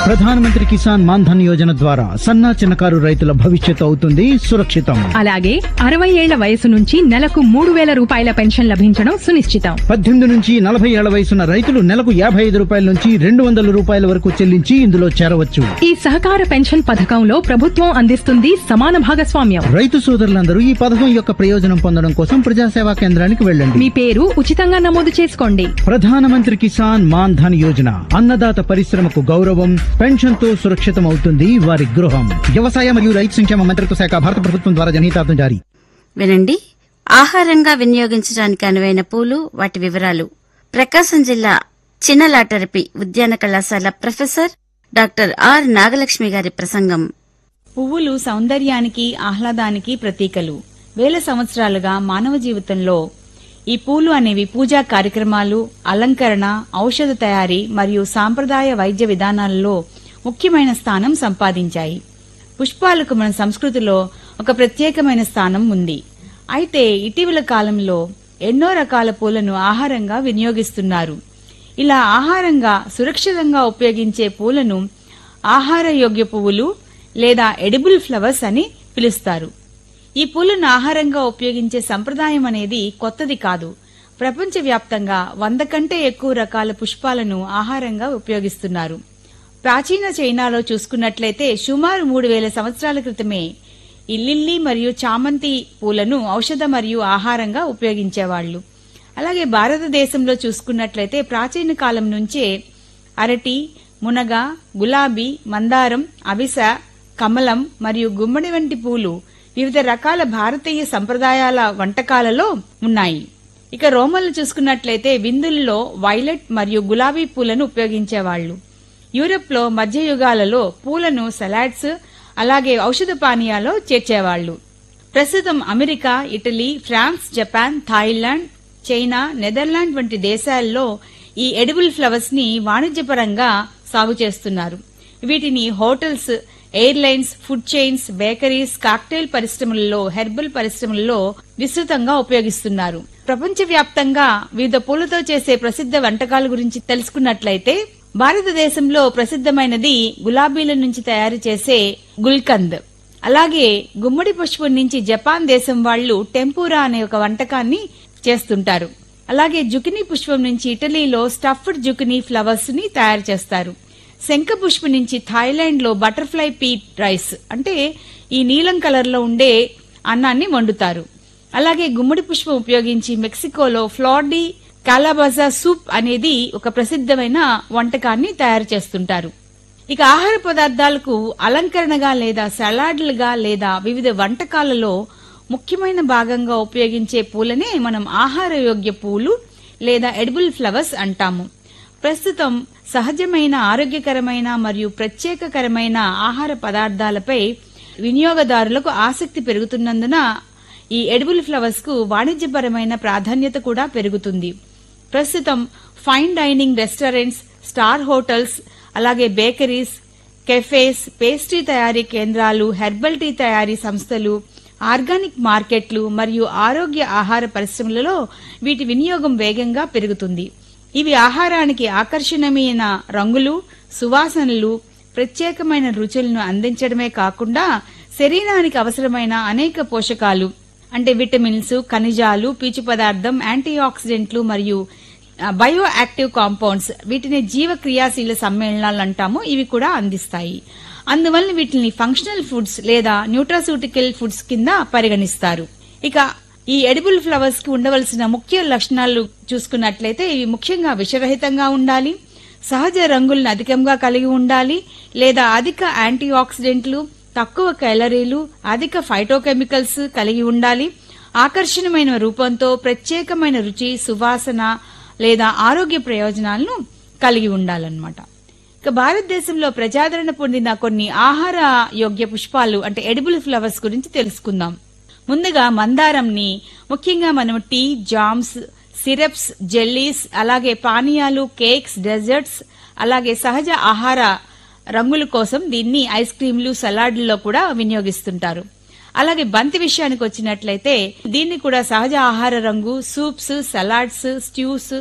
ప్రధానమంత్రి కిసాన్ మాన్ ధన్ యోజన ద్వారా సన్నా చిన్నకారు రైతుల భవిష్యత్తు అవుతుంది సురక్షితం అలాగే అరవై ఏళ్ల వయసు నుంచి నెలకు మూడు వేల రూపాయల పెన్షన్ లభించడం సునిశ్చితం పద్దెనిమిది నుంచి నలభై ఏళ్ల వయసున్న రైతులు నెలకు యాభై ఐదు రూపాయల నుంచి రెండు వందల రూపాయల వరకు చెల్లించి ఇందులో చేరవచ్చు ఈ సహకార పెన్షన్ పథకంలో ప్రభుత్వం అందిస్తుంది సమాన భాగస్వామ్యం రైతు సోదరులందరూ ఈ పథకం యొక్క ప్రయోజనం పొందడం కోసం ప్రజాసేవా కేంద్రానికి వెళ్ళండి మీ పేరు ఉచితంగా నమోదు చేసుకోండి ప్రధానమంత్రి కిసాన్ మాన్ ధన్ యోజన అన్నదాత పరిశ్రమకు గౌరవం పెన్షన్ తో సురక్షితం అవుతుంది వారి గృహం వ్యవసాయ మరియు రైతు సంక్షేమ మంత్రిత్వ శాఖ భారత ప్రభుత్వం ద్వారా జనహితార్థం జారీ వినండి ఆహారంగా వినియోగించడానికి అనువైన పూలు వాటి వివరాలు ప్రకాశం జిల్లా చిన్నలాటరపి ఉద్యాన కళాశాల ప్రొఫెసర్ డాక్టర్ ఆర్ నాగలక్ష్మి గారి ప్రసంగం పువ్వులు సౌందర్యానికి ఆహ్లాదానికి ప్రతీకలు వేల సంవత్సరాలుగా మానవ జీవితంలో ఈ పూలు అనేవి పూజా కార్యక్రమాలు అలంకరణ ఔషధ తయారీ మరియు సాంప్రదాయ వైద్య విధానాలలో ముఖ్యమైన స్థానం సంపాదించాయి పుష్పాలకు మన సంస్కృతిలో ఒక ప్రత్యేకమైన స్థానం ఉంది అయితే ఇటీవల కాలంలో ఎన్నో రకాల పూలను ఆహారంగా వినియోగిస్తున్నారు ఇలా ఆహారంగా సురక్షితంగా ఉపయోగించే పూలను ఆహార యోగ్య పువ్వులు లేదా ఎడిబుల్ ఫ్లవర్స్ అని పిలుస్తారు ఈ పూలను ఆహారంగా ఉపయోగించే సంప్రదాయం అనేది కొత్తది కాదు ప్రపంచవ్యాప్తంగా వంద కంటే ఎక్కువ రకాల పుష్పాలను ఆహారంగా ఉపయోగిస్తున్నారు ప్రాచీన చైనాలో చూసుకున్నట్లయితే సుమారు మూడు వేల సంవత్సరాల క్రితమే ఈ లిల్లీ మరియు చామంతి పూలను ఔషధ మరియు ఆహారంగా ఉపయోగించేవాళ్లు అలాగే భారతదేశంలో చూసుకున్నట్లయితే ప్రాచీన కాలం నుంచే అరటి మునగ గులాబీ మందారం అవిస కమలం మరియు గుమ్మడి వంటి పూలు వివిధ రకాల భారతీయ సంప్రదాయాల వంటకాలలో ఉన్నాయి ఇక రోమన్లు చూసుకున్నట్లయితే విందుల్లో వైలెట్ మరియు గులాబీ పూలను ఉపయోగించేవాళ్లు యూరప్ లో మధ్యయుగాలలో పూలను సలాడ్స్ అలాగే ఔషధ పానీయాల్లో చేర్చేవాళ్లు ప్రస్తుతం America Italy France Japan Thailand China Netherland వంటి దేశాల్లో ఈ ఎడిబుల్ ఫ్లవర్స్ ని వాణిజ్యపరంగా సాగు చేస్తున్నారు వీటిని hotels airlines food chains bakeries cocktail పరిశ్రమలలో హెర్బల్ పరిశ్రమలలో విస్తృతంగా ఉపయోగిస్తున్నారు ప్రపంచవ్యాప్తంగా వివిధ పూలతో చేసే ప్రసిద్ధ వంటకాల గురించి తెలుసుకున్నట్లయితే భారతదేశంలో ప్రసిద్ధమైనది గులాబీల నుంచి తయారు చేసే గుల్కంద్ అలాగే గుమ్మడి పుష్పం నుంచి జపాన్ దేశం వాళ్ళు టెంపూరా అనే ఒక వంటకాన్ని చేస్తుంటారు అలాగే జుకినీ పుష్పం నుంచి ఇటలీలో స్టఫ్డ్ జుకినీ ఫ్లవర్స్ ని తయారు చేస్తారు శంఖ పుష్పం నుంచి థాయిలాండ్ లో బటర్ఫ్లై పీట్ రైస్ అంటే ఈ నీలం కలర్ లో ఉండే అన్నాన్ని వండుతారు అలాగే గుమ్మడి పుష్పం ఉపయోగించి మెక్సికోలో ఫ్లాడీ కాలాబాజా సూప్ అనేది ఒక ప్రసిద్ధమైన వంటకాన్ని తయారు చేస్తుంటారు ఇక ఆహార పదార్థాలకు అలంకరణగా లేదా సలాడ్లుగా లేదా వివిధ వంటకాలలో ముఖ్యమైన భాగంగా ఉపయోగించే పూలనే మనం ఆహార యోగ్య పూలు లేదా ఎడిబుల్ ఫ్లవర్స్ అంటాము ప్రస్తుతం సహజమైన ఆరోగ్యకరమైన మరియు ప్రత్యేకకరమైన ఆహార పదార్థాలపై వినియోగదారులకు ఆసక్తి పెరుగుతున్నందున ఈ ఎడిబుల్ ఫ్లవర్స్ కు వాణిజ్యపరమైన ప్రాధాన్యత కూడా పెరుగుతుంది ప్రస్తుతం fine dining restaurants star hotels అలాగే బేకరీస్ కెఫేస్ పేస్ట్రీ తయారీ కేంద్రాలు హెర్బల్ టీ తయారీ సంస్థలు ఆర్గానిక్ మార్కెట్లు మరియు ఆరోగ్య ఆహార పరిశ్రమలలో వీటి వినియోగం వేగంగా పెరుగుతుంది ఇవి ఆహారానికి ఆకర్షణీయమైన రంగులు సువాసనలు ప్రత్యేకమైన రుచులను అందించడమే కాకుండా శరీరానికి అవసరమైన అనేక పోషకాలు అంటే విటమిన్స్ ఖనిజాలు పీచు పదార్థం యాంటీ ఆక్సిడెంట్లు మరియు బయో యాక్టివ్ కాంపౌండ్స్ వీటిని జీవ క్రియాశీల సమ్మేళనాలు అంటాము ఇవి కూడా అందిస్తాయి అందువల్ల వీటిని ఫంక్షనల్ ఫుడ్స్ లేదా న్యూట్రాసూటికల్ ఫుడ్స్ కింద పరిగణిస్తారు ఇక ఈ ఎడిబుల్ ఫ్లవర్స్ కి ఉండవలసిన ముఖ్య లక్షణాలు చూసుకున్నట్లయితే ఇవి ముఖ్యంగా విషరహితంగా ఉండాలి సహజ రంగులను అధికంగా కలిగి ఉండాలి లేదా అధిక యాంటీ ఆక్సిడెంట్లు తక్కువ క్యాలరీలు అధిక ఫైటోకెమికల్స్ కలిగి ఉండాలి ఆకర్షణమైన రూపంతో ప్రత్యేకమైన రుచి సువాసన లేదా ఆరోగ్య ప్రయోజనాలను కలిగి ఉండాలన్నమాట ఇక భారతదేశంలో ప్రజాదరణ పొందిన కొన్ని ఆహార యోగ్య పుష్పాలు అంటే ఎడిబుల్ ఫ్లవర్స్ గురించి తెలుసుకుందాం ముందుగా మందారంని ముఖ్యంగా మనం టీ జామ్స్ సిరప్స్ జెల్లీస్ అలాగే పానీయాలు కేక్స్ డెజర్ట్స్ అలాగే సహజ ఆహార రంగుల కోసం దీన్ని ఐస్ క్రీంలు సలాడ్లలో కూడా వినియోగిస్తుంటారు అలాగే బంతి విషయానికి వచ్చినట్లయితే దీన్ని కూడా సహజ ఆహార రంగు సూప్స్ సలాడ్స్ స్ట్యూస్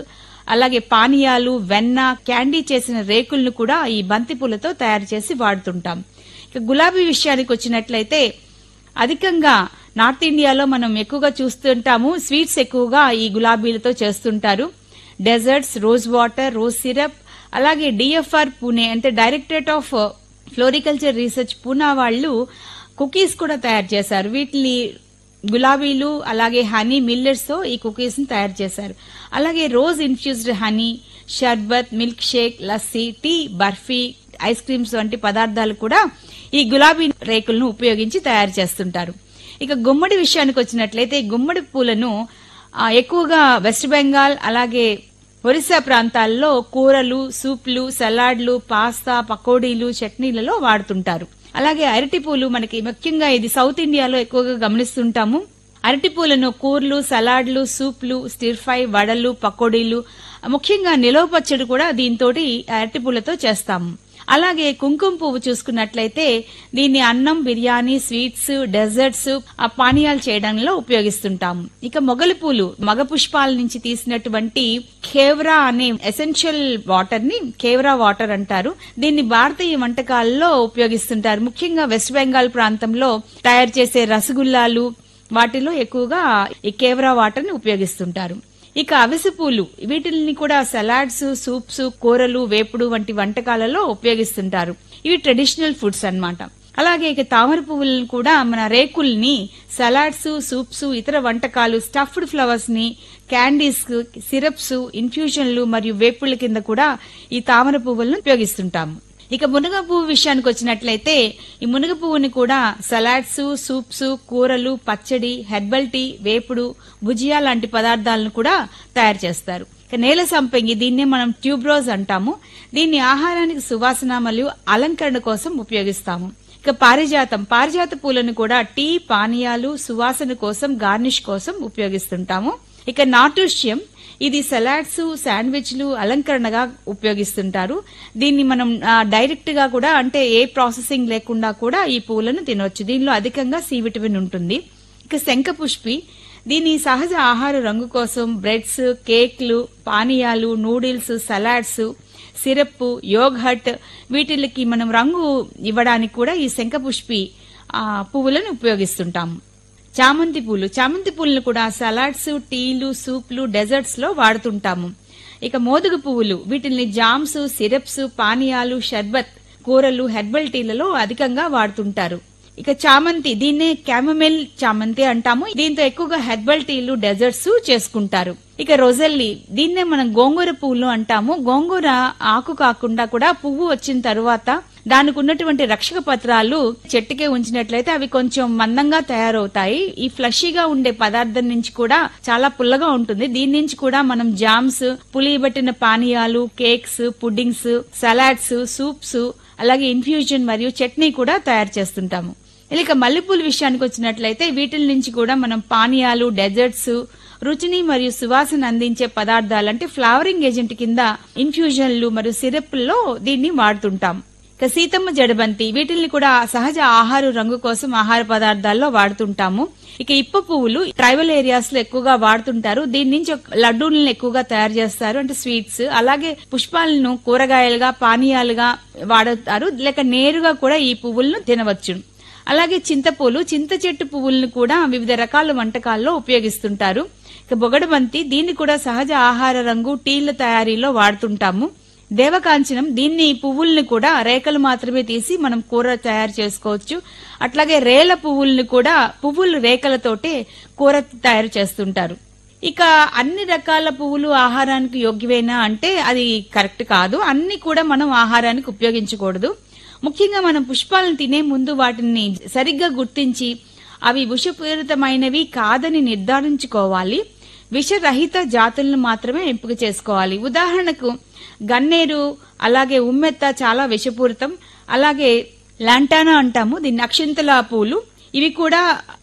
అలాగే పానీయాలు వెన్న క్యాండీ చేసిన రేకులను కూడా ఈ బంతి పూలతో తయారు చేసి వాడుతుంటాం ఇక గులాబీ విషయానికి వచ్చినట్లయితే అధికంగా నార్త్ ఇండియాలో మనం ఎక్కువగా చూస్తుంటాము స్వీట్స్ ఎక్కువగా ఈ గులాబీలతో చేస్తుంటారు desserts rose water rose syrup అలాగే డిఎఫ్ఆర్ పూణే అంటే directorate of floriculture research Poona వాళ్ళు కుకీస్ కూడా తయారు చేశారు వీటిని గులాబీలు అలాగే హనీ మిల్లెట్స్ తో ఈ కుకీస్ ని తయారు చేశారు అలాగే rose infused honey sharbat milk shake lassi tea barfi ice creams వంటి పదార్థాలు కూడా ఈ గులాబీ రేకులను ఉపయోగించి తయారు చేస్తుంటారు ఇక గుమ్మడి విషయానికి వచ్చినట్లయితే ఈ గుమ్మడి పూలను ఆ, ఎక్కువగా వెస్ట్ బెంగాల్ అలాగే ఒరిస్సా ప్రాంతాల్లో కూరలు సూప్లు సలాడ్లు పాస్తా పకోడీలు చట్నీలలో వాడుతుంటారు అలాగే అరటి పూలు మనకి ముఖ్యంగా ఇది సౌత్ ఇండియాలో ఎక్కువగా గమనిస్తుంటాము అరటి పూలను కూర్లు సలాడ్లు సూప్లు స్టిర్ ఫ్రై వడలు పకోడీలు ముఖ్యంగా నిలవ పచ్చడి కూడా దీంతో అరటి పూలతో చేస్తాము అలాగే కుంకుమ పువ్వు చూసుకున్నట్లయితే దీన్ని అన్నం బిర్యానీ స్వీట్స్ డెజర్ట్స్ ఆ పానీయాలు చేయడంలో ఉపయోగిస్తుంటాము ఇక మొగలి పూలు మగ పుష్పాల నుంచి తీసినటువంటి ఖేవ్రా అనే ఎసెన్షియల్ వాటర్ ని ఖేవ్రా వాటర్ అంటారు దీన్ని భారతీయ వంటకాల్లో ఉపయోగిస్తుంటారు ముఖ్యంగా వెస్ట్ బెంగాల్ ప్రాంతంలో తయారు చేసే రసగుల్లాలు వాటిలో ఎక్కువగా ఈ కేవరా వాటర్ ని ఉపయోగిస్తుంటారు ఇక అవిసె పూలు వీటిని కూడా సలాడ్స్ సూప్స్ కూరలు వేపుడు వంటి వంటకాలలో ఉపయోగిస్తుంటారు ఇవి ట్రెడిషనల్ ఫుడ్స్ అన్నమాట అలాగే ఇక తామర పువ్వులను కూడా మన రేకుల్ని సలాడ్స్ సూప్స్ ఇతర వంటకాలు స్టఫ్డ్ ఫ్లవర్స్ ని క్యాండీస్ సిరప్స్ ఇన్ఫ్యూజన్లు మరియు వేపుళ్ళ కింద కూడా ఈ తామర పువ్వులను ఉపయోగిస్తుంటాము ఇక మునగ పువ్వు విషయానికి వచ్చినట్లయితే ఈ మునగ పువ్వుని కూడా సలాడ్స్ సూప్స్ కూరలు పచ్చడి హెర్బల్ టీ వేపుడు భుజియా లాంటి పదార్థాలను కూడా తయారు చేస్తారు ఇక నేల సంపంగి దీన్నే మనం ట్యూబ్రోజ్ అంటాము దీన్ని ఆహారానికి సువాసన మరియు అలంకరణ కోసం ఉపయోగిస్తాము ఇక పారిజాతం పారిజాత పూలను కూడా టీ పానీయాలు సువాసన కోసం గార్నిష్ కోసం ఉపయోగిస్తుంటాము ఇక నాటుష్యం ఇది సలాడ్స్ శాండ్విచ్లు అలంకరణగా ఉపయోగిస్తుంటారు దీన్ని మనం ఆ, డైరెక్ట్ గా కూడా అంటే ఏ ప్రాసెసింగ్ లేకుండా కూడా ఈ పువ్వులను తినవచ్చు దీనిలో అధికంగా సి విటమిన్ ఉంటుంది ఇక శంఖపుష్పి దీని సహజ ఆహార రంగు కోసం బ్రెడ్స్ కేక్లు పానీయాలు నూడిల్స్ సలాడ్స్ సిరప్ యోగహట్ వీటికి మనం రంగు ఇవ్వడానికి కూడా ఈ శంఖపుష్పి ఆ, పువ్వులను ఉపయోగిస్తుంటాము చామంతి పూలు చామంతి పూలను కూడా సలాడ్స్ టీలు సూప్లు డెజర్ట్స్ లో వాడుతుంటాము ఇక మోదుగ పువ్వులు వీటిని జామ్స్ సిరప్స్ పానీయాలు షర్బత్ కూరలు హెర్బల్ టీలలో అధికంగా వాడుతుంటారు ఇక చామంతి దీన్నే క్యామమెల్ చామంతి అంటాము దీంతో ఎక్కువగా హెర్బల్ టీలు డెజర్ట్స్ చేసుకుంటారు ఇక రొజెల్లి దీన్నే మనం గోంగూర పువ్వులు అంటాము గోంగూర ఆకు కాకుండా కూడా పువ్వు వచ్చిన తరువాత దానికి ఉన్నటువంటి రక్షక పత్రాలు చెట్టుకే ఉంచినట్లయితే అవి కొంచెం మందంగా తయారవుతాయి ఈ ఫ్లషీగా ఉండే పదార్థం నుంచి కూడా చాలా పుల్లగా ఉంటుంది దీని నుంచి కూడా మనం జామ్స్ పులియబట్టిన పానీయాలు కేక్స్ పుడ్డింగ్స్ సలాడ్స్ సూప్స్ అలాగే ఇన్ఫ్యూజన్ మరియు చట్నీ కూడా తయారు చేస్తుంటాము ఇక మల్లెపూల విషయానికి వచ్చినట్లయితే వీటిల నుంచి కూడా మనం పానీయాలు డెజర్ట్స్ రుచిని మరియు సువాసన అందించే పదార్థాలు అంటే ఫ్లవరింగ్ ఏజెంట్ కింద ఇన్ఫ్యూజన్లు మరియు సిరప్ల్లో దీన్ని వాడుతుంటాం ఇక సీతమ్మ జడబంతి వీటిల్ని కూడా సహజ ఆహార రంగు కోసం ఆహార పదార్థాల్లో వాడుతుంటాము ఇక ఇప్ప పువ్వులు ట్రైబల్ ఏరియాస్ లో ఎక్కువగా వాడుతుంటారు దీని నుంచి ఒక లడ్డూలను ఎక్కువగా తయారు చేస్తారు అంటే స్వీట్స్ అలాగే పుష్పాలను కూరగాయలుగా పానీయాలుగా వాడుతారు లేక నేరుగా కూడా ఈ పువ్వులను తినవచ్చు అలాగే చింతపూలు చింత చెట్టు పువ్వులను కూడా వివిధ రకాల వంటకాల్లో ఉపయోగిస్తుంటారు ఇక బొగడబంతి దీన్ని కూడా సహజ ఆహార రంగు టీల తయారీలో వాడుతుంటాము దేవకాంచనం దీన్ని పువ్వుల్ని కూడా రేకలు మాత్రమే తీసి మనం కూర తయారు చేసుకోవచ్చు అట్లాగే రేల పువ్వుల్ని కూడా పువ్వులు రేకలతోటే కూర తయారు చేస్తుంటారు ఇక అన్ని రకాల పువ్వులు ఆహారానికి యోగ్యమేనా అంటే అది కరెక్ట్ కాదు అన్ని కూడా మనం ఆహారానికి ఉపయోగించకూడదు ముఖ్యంగా మనం పుష్పాలను తినే ముందు వాటిని సరిగ్గా గుర్తించి అవి విషపూరితమైనవి కాదని నిర్ధారించుకోవాలి విషరహిత జాతులను మాత్రమే ఎంపిక చేసుకోవాలి ఉదాహరణకు గన్నేరు అలాగే ఉమ్మెత్త చాలా విషపూరితం అలాగే లాంటానా అంటాము దీన్ని అక్షింతల పూలు ఇవి కూడా